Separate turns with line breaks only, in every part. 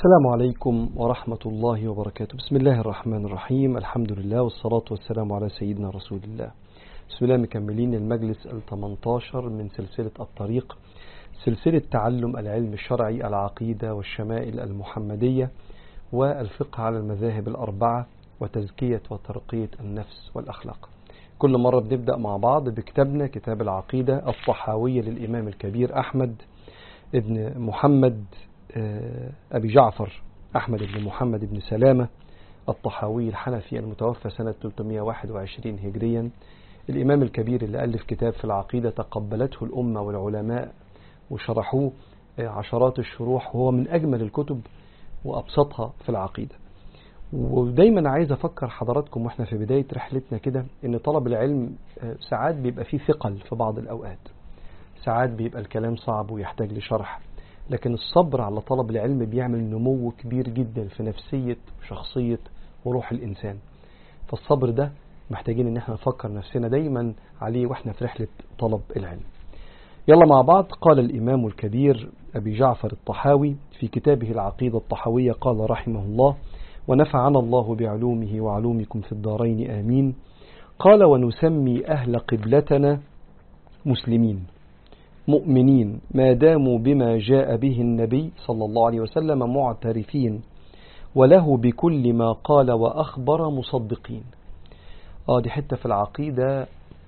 السلام عليكم ورحمة الله وبركاته بسم الله الرحمن الرحيم الحمد لله والصلاة والسلام على سيدنا رسول الله بسم الله مكملين المجلس ال 18 من سلسلة الطريق سلسلة تعلم العلم الشرعي العقيدة والشمائل المحمدية والفقه على المذاهب الأربعة وتزكية وترقية النفس والأخلاق كل مرة بنبدأ مع بعض بكتابنا كتاب العقيدة الطحاوية للإمام الكبير أحمد ابن محمد أبي جعفر أحمد بن محمد بن سلامة الطحاوي الحنفي المتوفى سنة 321 هجريا الإمام الكبير اللي ألف كتاب في العقيدة تقبلته الأمة والعلماء وشرحوه عشرات الشروح وهو من أجمل الكتب وأبسطها في العقيدة ودايما عايز أفكر حضراتكم وإحنا في بداية رحلتنا كده إن طلب العلم ساعات بيبقى فيه ثقل في بعض الأوقات ساعات بيبقى الكلام صعب ويحتاج لشرح لكن الصبر على طلب العلم بيعمل نمو كبير جدا في نفسية وشخصية وروح الإنسان فالصبر ده محتاجين ان احنا نفكر نفسنا دايما عليه واحنا في رحلة طلب العلم يلا مع بعض قال الإمام الكبير أبي جعفر الطحاوي في كتابه العقيدة الطحاوية قال رحمه الله ونفعنا الله بعلومه وعلومكم في الدارين آمين قال ونسمي أهل قبلتنا مسلمين مؤمنين ما داموا بما جاء به النبي صلى الله عليه وسلم معترفين وله بكل ما قال وأخبر مصدقين آه دي حتة في العقيدة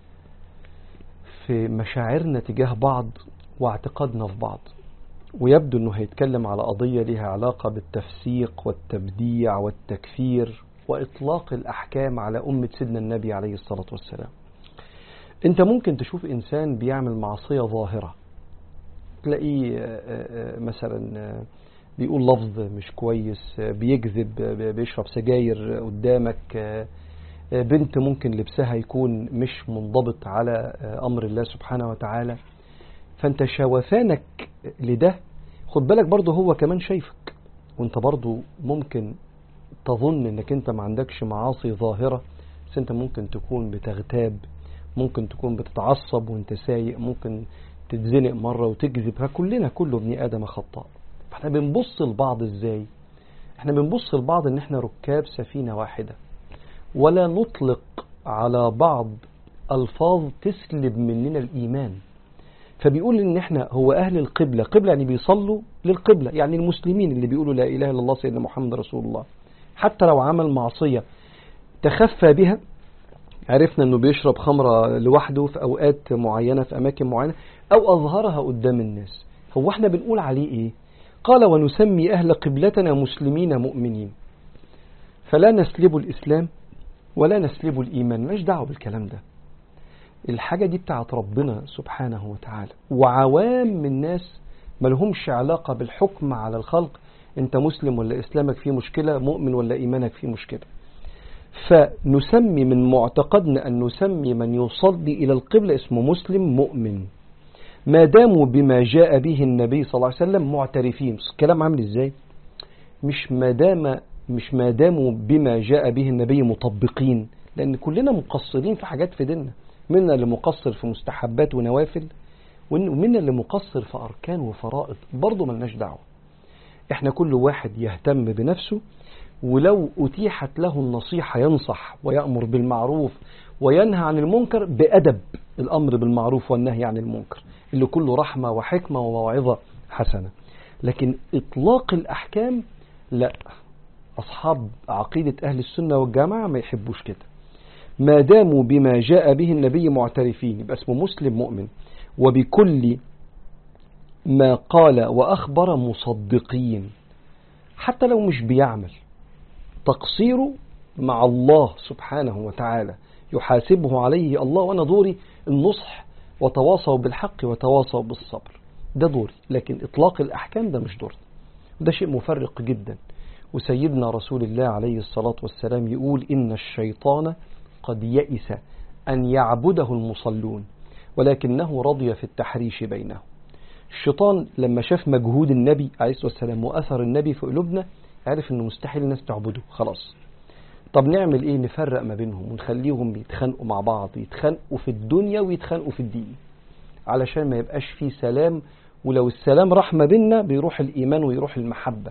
في مشاعرنا تجاه بعض واعتقادنا في بعض ويبدو أنه هيتكلم على قضية لها علاقة بالتفسيق والتبديع والتكفير وإطلاق الأحكام على أمة سيدنا النبي عليه الصلاة والسلام انت ممكن تشوف انسان بيعمل معصية ظاهرة تلاقيه مثلا بيقول لفظ مش كويس بيكذب بيشرب سجاير قدامك بنت ممكن لبسها يكون مش منضبط على امر الله سبحانه وتعالى فانت شوفانك لده خد بالك برضه هو كمان شايفك وانت برضه ممكن تظن انك انت ما عندكش معاصي ظاهرة بس انت ممكن تكون بتغتاب ممكن تكون بتتعصب وانت سايق ممكن تتزنق مرة وتكذب كلنا كله ابن آدم خطاء فاحنا بنبص لبعض ازاي احنا بنبص لبعض ان احنا ركاب سفينة واحدة ولا نطلق على بعض الفاظ تسلب مننا الايمان فبيقول ان احنا هو اهل القبلة قبلة يعني بيصلوا للقبلة يعني المسلمين اللي بيقولوا لا اله الا الله سيدنا محمد رسول الله حتى لو عمل معصية تخفى بها عرفنا انه بيشرب خمرة لوحده في اوقات معينة في اماكن معينة او اظهرها قدام الناس هو احنا بنقول عليه ايه قال ونسمي اهل قبلتنا مسلمين مؤمنين فلا نسلب الاسلام ولا نسلب الايمان مالناش دعوه بالكلام ده الحاجة دي بتاعت ربنا سبحانه وتعالى وعوام الناس ملهمش علاقة بالحكم على الخلق انت مسلم ولا اسلامك فيه مشكلة مؤمن ولا ايمانك فيه مشكلة فنسمي من معتقدنا أن نسمي من يصلي إلى القبلة اسمه مسلم مؤمن ما داموا بما جاء به النبي صلى الله عليه وسلم معترفين الكلام عامل ازاي مش ما دام مش ما داموا بما جاء به النبي مطبقين لأن كلنا مقصرين في حاجات في ديننا منا اللي مقصر في مستحبات ونوافل ومنا اللي مقصر في أركان وفرائض برضه ملناش دعوة احنا كل واحد يهتم بنفسه ولو أتيحت له النصيحة ينصح ويأمر بالمعروف وينهى عن المنكر بأدب الأمر بالمعروف والنهي عن المنكر اللي كله رحمة وحكمة وموعظة حسنة لكن إطلاق الأحكام لا أصحاب عقيدة أهل السنة والجماعة ما يحبوش كده ما داموا بما جاء به النبي معترفين يبقى اسمه مسلم مؤمن وبكل ما قال وأخبر مصدقين حتى لو مش بيعمل تقصيره مع الله سبحانه وتعالى يحاسبه عليه الله وأنا دوري النصح وتواصوا بالحق وتواصوا بالصبر ده دوري لكن إطلاق الأحكام ده مش دوري ده شيء مفرق جدا وسيدنا رسول الله عليه الصلاة والسلام يقول إن الشيطان قد يئس أن يعبده المصلون ولكنه رضي في التحريش بينهم الشيطان لما شاف مجهود النبي عليه الصلاة والسلام وأثر النبي في قلوبنا عارف انه مستحيل الناس تعبده خلاص طب نعمل ايه نفرق ما بينهم ونخليهم يتخانقوا مع بعض يتخانقوا في الدنيا ويتخانقوا في الدين علشان ما يبقاش فيه سلام ولو السلام راح ما بيننا بيروح الايمان ويروح المحبة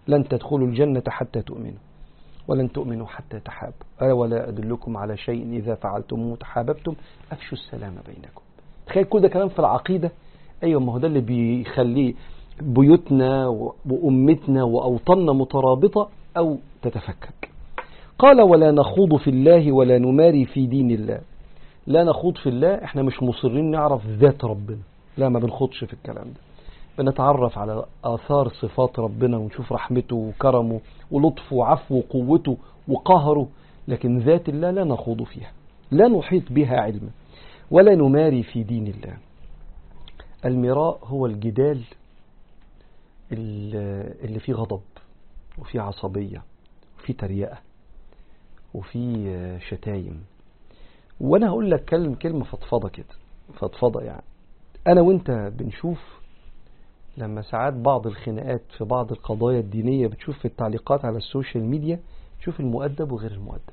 لن تدخلوا الجنة حتى تؤمنوا ولن تؤمنوا حتى تحابوا ألا ولا أدلكم على شيء إذا فعلتموه تحاببتم أفشوا السلام بينكم تخيل كل ده كلام في العقيدة أيوة ما هو ده اللي بيخليه بيوتنا وأمتنا وأوطاننا مترابطة أو تتفكك قال ولا نخوض في الله ولا نماري في دين الله لا نخوض في الله احنا مش مصرين نعرف ذات ربنا لا ما بنخوضش في الكلام ده بنتعرف على آثار صفات ربنا ونشوف رحمته وكرمه ولطفه وعفوه وقوته وقهره لكن ذات الله لا نخوض فيها لا نحيط بها علما ولا نماري في دين الله المراء هو الجدال اللي فيه غضب وفيه عصبية وفيه تريقة وفيه شتايم وانا هقول لك كلمة كلمة فضفضة كده فضفضة يعني انا وانت بنشوف لما ساعات بعض الخناقات في بعض القضايا الدينية بتشوف في التعليقات على السوشيال ميديا تشوف المؤدب وغير المؤدب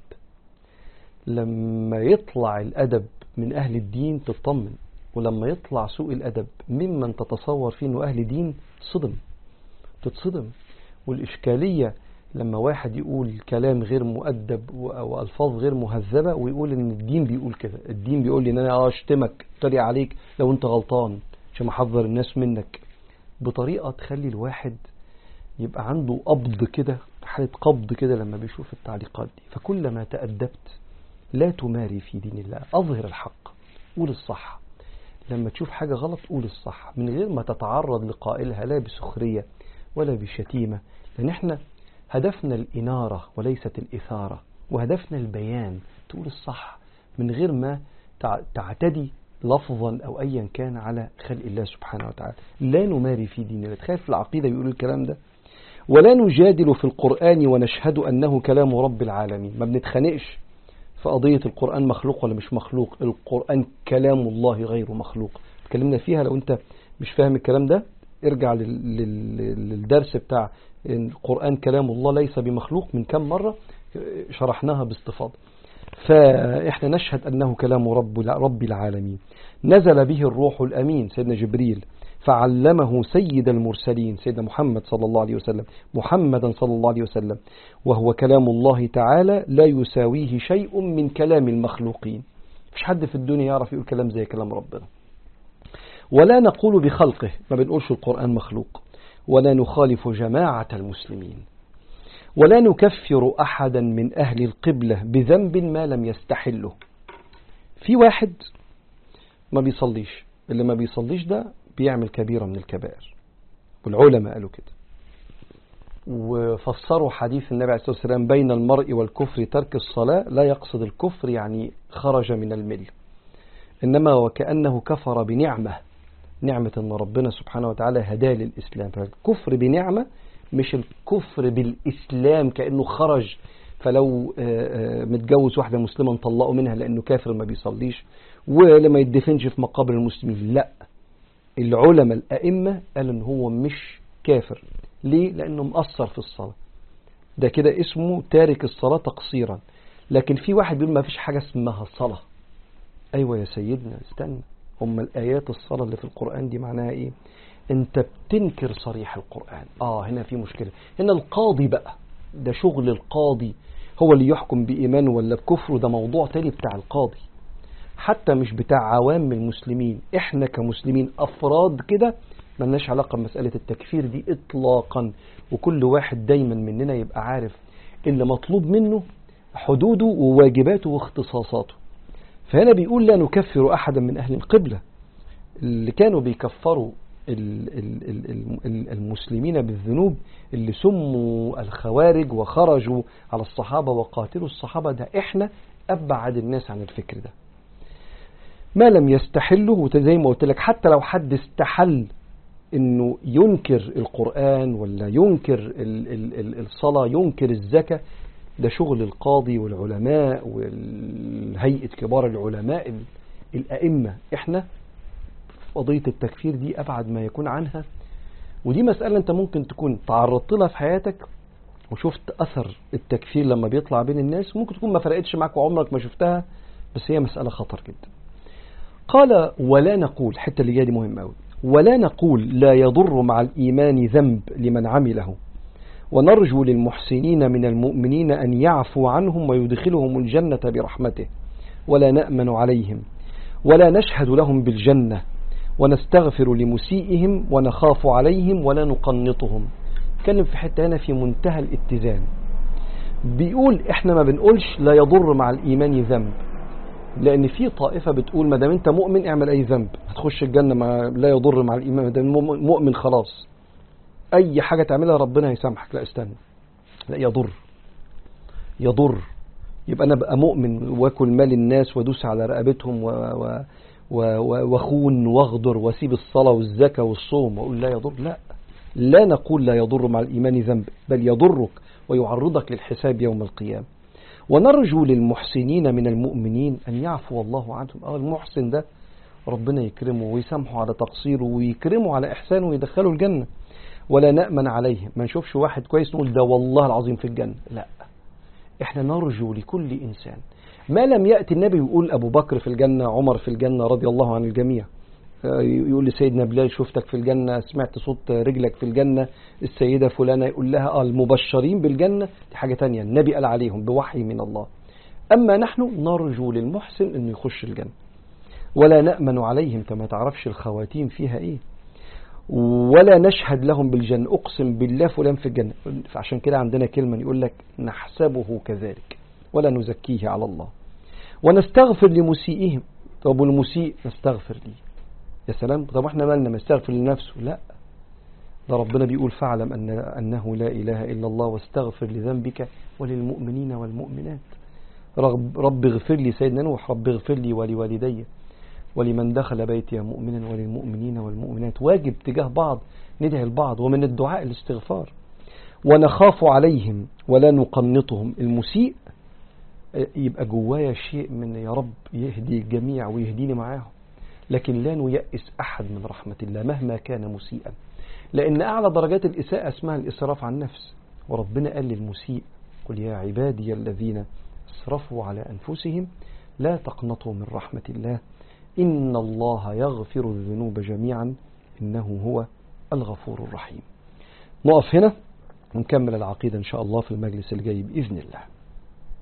لما يطلع الأدب من أهل الدين تطمن ولما يطلع سوء الأدب ممن تتصور فيه أنه أهل دين صدم تتصدم والإشكالية لما واحد يقول كلام غير مؤدب أو ألفاظ غير مهذبة ويقول إن الدين بيقول كده الدين بيقول لي إن أنا أشتمك اتريق عليك لو أنت غلطان عشان أحذر الناس منك بطريقة تخلي الواحد يبقى عنده قبض كده حالة قبض كده لما بيشوف التعليقات دي فكلما تأدبت لا تماري في دين الله أظهر الحق قول الصح لما تشوف حاجة غلط قول الصح من غير ما تتعرض لقائلها لا بسخرية ولا بشتيمة لأن احنا هدفنا الإنارة وليست الإثارة وهدفنا البيان تقول الصح من غير ما تعتدي لفظا أو أيا كان على خلق الله سبحانه وتعالى لا نماري في دين الله تخيل في العقيدة بيقول الكلام ده ولا نجادل في القرآن ونشهد أنه كلام رب العالمين ما بنتخانقش في قضية القرآن مخلوق ولا مش مخلوق القرآن كلام الله غير مخلوق اتكلمنا فيها لو انت مش فاهم الكلام ده ارجع للدرس بتاع القرآن كلام الله ليس بمخلوق من كم مرة شرحناها باستفاضة فإحنا نشهد أنه كلام رب, رب العالمين نزل به الروح الأمين سيدنا جبريل فعلمه سيد المرسلين سيدنا محمد صلى الله عليه وسلم محمدا صلى الله عليه وسلم وهو كلام الله تعالى لا يساويه شيء من كلام المخلوقين مش حد في الدنيا يعرف يقول كلام زي كلام ربنا ولا نقول بخلقه ما بنقولش القرآن مخلوق ولا نخالف جماعة المسلمين ولا نكفر أحدا من أهل القبلة بذنب ما لم يستحله في واحد ما بيصليش اللي ما بيصليش ده بيعمل كبيرة من الكبائر والعلماء قالوا كده وفسروا حديث النبي عليه الصلاة والسلام بين المرء والكفر ترك الصلاة لا يقصد الكفر يعني خرج من المل إنما وكأنه كفر بنعمة نعمة أن ربنا سبحانه وتعالى هداه للإسلام فالكفر بنعمة مش الكفر بالإسلام كأنه خرج فلو متجوز واحدة مسلمة نطلقه منها لأنه كافر ما بيصليش ولما يدفنش في مقابر المسلمين لا العلماء الأئمة قالوا ان هو مش كافر ليه؟ لأنه مقصر في الصلاة ده كده اسمه تارك الصلاة تقصيرا لكن في واحد بيقول ما فيش حاجة اسمها صلاة أيوة يا سيدنا استنى هم الآيات الصلاة اللي في القرآن دي معناها إيه أنت بتنكر صريح القرآن آه هنا في مشكلة هنا القاضي بقى ده شغل القاضي هو اللي يحكم بإيمانه ولا بكفره ده موضوع تاني بتاع القاضي حتى مش بتاع عوام المسلمين احنا كمسلمين افراد كده ملناش علاقة بمسألة التكفير دي اطلاقا وكل واحد دايما مننا يبقى عارف اللي مطلوب منه حدوده وواجباته واختصاصاته فهنا بيقول لا نكفر احدا من اهل القبلة اللي كانوا بيكفروا المسلمين بالذنوب اللي سموا الخوارج وخرجوا على الصحابة وقاتلوا الصحابة ده احنا ابعد الناس عن الفكر ده ما لم يستحله زي ما قلت لك حتى لو حد استحل انه ينكر القرآن ولا ينكر ال ال ال الصلاة ينكر الزكاة ده شغل القاضي والعلماء والهيئة كبار العلماء الأئمة احنا في قضية التكفير دي أبعد ما يكون عنها ودي مسألة أنت ممكن تكون تعرضت لها في حياتك وشفت أثر التكفير لما بيطلع بين الناس ممكن تكون ما فرقتش معاك وعمرك ما شفتها بس هي مسألة خطر جدا قال ولا نقول الحته اللي جايه دي مهمه قوي ولا نقول لا يضر مع الإيمان ذنب لمن عمله ونرجو للمحسنين من المؤمنين أن يعفو عنهم ويدخلهم الجنة برحمته ولا نأمن عليهم ولا نشهد لهم بالجنة ونستغفر لمسيئهم ونخاف عليهم ولا نقنطهم اتكلم في حتة هنا في منتهى الاتزان بيقول احنا ما بنقولش لا يضر مع الإيمان ذنب لأن في طائفة بتقول ما دام أنت مؤمن اعمل أي ذنب هتخش الجنة ما لا يضر مع الإيمان ما دام مؤمن خلاص أي حاجة تعملها ربنا هيسامحك لا استنى لا يضر يضر يبقى أنا بقى مؤمن واكل مال الناس وادوس على رقبتهم و و وخون واغدر واسيب الصلاة والزكاة والصوم واقول لا يضر لا لا نقول لا يضر مع الإيمان ذنب بل يضرك ويعرضك للحساب يوم القيامة ونرجو للمحسنين من المؤمنين أن يعفو الله عنهم اه المحسن ده ربنا يكرمه ويسامحه على تقصيره ويكرمه على إحسانه ويدخله الجنة ولا نأمن عليه ما نشوفش واحد كويس نقول ده والله العظيم في الجنة لا احنا نرجو لكل إنسان ما لم يأتي النبي ويقول أبو بكر في الجنة عمر في الجنة رضي الله عن الجميع يقول لسيدنا بلال شفتك في الجنة سمعت صوت رجلك في الجنة السيدة فلانة يقول لها آه المبشرين بالجنة دي حاجة تانية النبي قال عليهم بوحي من الله أما نحن نرجو للمحسن أنه يخش الجنة ولا نأمن عليهم كما تعرفش الخواتيم فيها إيه ولا نشهد لهم بالجنة أقسم بالله فلان في الجنة فعشان كده عندنا كلمة يقول لك نحسبه كذلك ولا نزكيه على الله ونستغفر لمسيئهم طب والمسيء نستغفر ليه يا سلام طب احنا مالنا مستغفر لنفسه لا ده ربنا بيقول فاعلم أن أنه لا إله إلا الله واستغفر لذنبك وللمؤمنين والمؤمنات رب, رب اغفر لي سيدنا نوح رب اغفر لي ولوالدي ولمن دخل بيتي مؤمنا وللمؤمنين والمؤمنات واجب تجاه بعض ندعي البعض ومن الدعاء الاستغفار ونخاف عليهم ولا نقنطهم المسيء يبقى جوايا شيء من يا رب يهدي الجميع ويهديني معاهم لكن لا نيأس أحد من رحمة الله مهما كان مسيئا لأن أعلى درجات الإساءة اسمها الإسراف عن النفس وربنا قال للمسيء قل يا عبادي الذين اسرفوا على أنفسهم لا تقنطوا من رحمة الله إن الله يغفر الذنوب جميعا إنه هو الغفور الرحيم نقف هنا ونكمل العقيدة إن شاء الله في المجلس الجاي بإذن الله